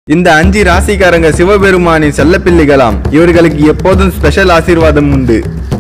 இந்த அஞ்சு ராசிக்காரங்க சிவபெருமானின் செல்லப்பிள்ளைகளாம் இவர்களுக்கு எப்போதும் ஸ்பெஷல் ஆசீர்வாதம் உண்டு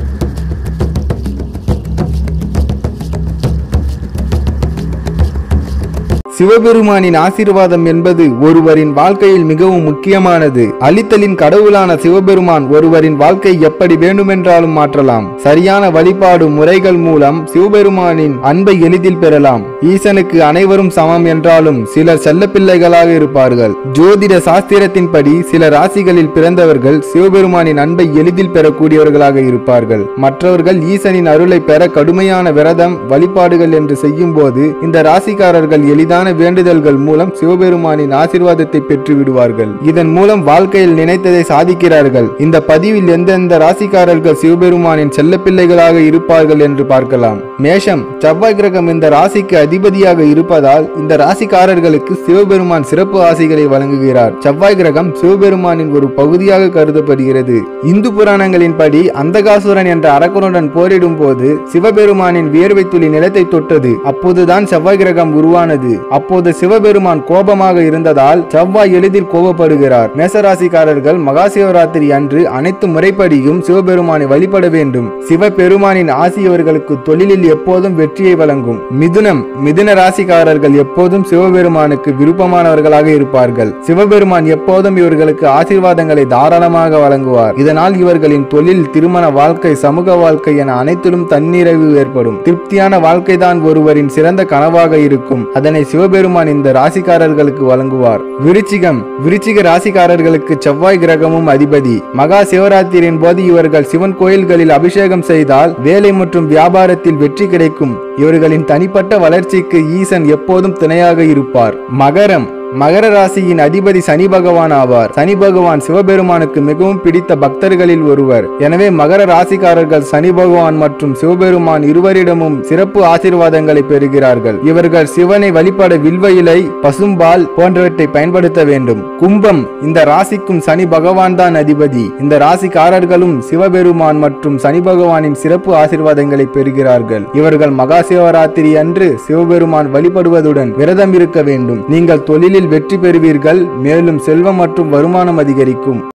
சிவபெருமானின் ஆசீர்வாதம் என்பது ஒருவரின் வாழ்க்கையில் மிகவும் முக்கியமானது அளித்தலின் கடவுளான சிவபெருமான் ஒருவரின் வாழ்க்கை எப்படி வேண்டுமென்றாலும் மாற்றலாம் சரியான வழிபாடு முறைகள் மூலம் சிவபெருமானின் அன்பை எளிதில் பெறலாம் ஈசனுக்கு அனைவரும் சமம் என்றாலும் சிலர் செல்லப்பிள்ளைகளாக இருப்பார்கள் ஜோதிட சாஸ்திரத்தின்படி சில ராசிகளில் பிறந்தவர்கள் சிவபெருமானின் அன்பை எளிதில் பெறக்கூடியவர்களாக இருப்பார்கள் மற்றவர்கள் ஈசனின் அருளை பெற கடுமையான விரதம் வழிபாடுகள் என்று செய்யும் போது இந்த ராசிக்காரர்கள் எளிதான வேண்டுதல்கள் மூலம் சிவபெருமானின் ஆசீர்வாதத்தை பெற்று விடுவார்கள் இதன் மூலம் வாழ்க்கையில் நினைத்ததை சாதிக்கிறார்கள் இந்த பதிவில் எந்தெந்த ராசிக்காரர்கள் சிவபெருமானின் செல்லப்பிள்ளைகளாக இருப்பார்கள் என்று பார்க்கலாம் மேஷம் செவ்வாய் கிரகம் இந்த ராசிக்கு அதிபதியாக இருப்பதால் இந்த ராசிக்காரர்களுக்கு சிவபெருமான் சிறப்பு ஆசைகளை வழங்குகிறார் செவ்வாய் கிரகம் சிவபெருமானின் ஒரு பகுதியாக கருதப்படுகிறது இந்து புராணங்களின்படி அந்தகாசுரன் என்ற அரக்கனுடன் போரிடும் போது சிவபெருமானின் வியர்வை துளி நிலத்தை தொட்டது அப்போதுதான் செவ்வாய் கிரகம் உருவானது அப்போது சிவபெருமான் கோபமாக இருந்ததால் செவ்வாய் எளிதில் கோபப்படுகிறார் மேசராசிக்காரர்கள் மகா சிவராத்திரி அன்று அனைத்து முறைப்படியும் சிவபெருமானை வழிபட வேண்டும் சிவபெருமானின் ஆசி இவர்களுக்கு தொழிலில் எப்போதும் வெற்றியை வழங்கும் மிதுனம் மிதுன ராசிக்காரர்கள் எப்போதும் சிவபெருமானுக்கு விருப்பமானவர்களாக இருப்பார்கள் சிவபெருமான் எப்போதும் இவர்களுக்கு ஆசீர்வாதங்களை தாராளமாக வழங்குவார் இதனால் இவர்களின் தொழில் திருமண வாழ்க்கை சமூக வாழ்க்கை என அனைத்திலும் தன்னிறைவு ஏற்படும் திருப்தியான வாழ்க்கைதான் ஒருவரின் சிறந்த கனவாக இருக்கும் அதனை சிவபெருமான் இந்த ராசிக்காரர்களுக்கு வழங்குவார் விருச்சிகம் விருச்சிக ராசிக்காரர்களுக்கு செவ்வாய் கிரகமும் அதிபதி மகா சிவராத்திரியின் போது இவர்கள் சிவன் கோயில்களில் அபிஷேகம் செய்தால் வேலை மற்றும் வியாபாரத்தில் வெற்றி கிடைக்கும் இவர்களின் தனிப்பட்ட வளர்ச்சிக்கு ஈசன் எப்போதும் துணையாக இருப்பார் மகரம் மகர ராசியின் அதிபதி சனி பகவான் ஆவார் சனி பகவான் சிவபெருமானுக்கு மிகவும் பிடித்த பக்தர்களில் ஒருவர் எனவே மகர ராசிக்காரர்கள் சனி பகவான் மற்றும் சிவபெருமான் இருவரிடமும் சிறப்பு ஆசீர்வாதங்களை பெறுகிறார்கள் இவர்கள் சிவனை வழிபட வில்வ இலை பசும்பால் போன்றவற்றை பயன்படுத்த வேண்டும் கும்பம் இந்த ராசிக்கும் சனி பகவான் தான் அதிபதி இந்த ராசிக்காரர்களும் சிவபெருமான் மற்றும் சனி பகவானின் சிறப்பு ஆசீர்வாதங்களை பெறுகிறார்கள் இவர்கள் மகா சிவராத்திரி அன்று சிவபெருமான் வழிபடுவதுடன் விரதம் இருக்க வேண்டும் நீங்கள் தொழிலில் வெற்றி பெறுவீர்கள் மேலும் செல்வம் மற்றும் வருமானம் அதிகரிக்கும்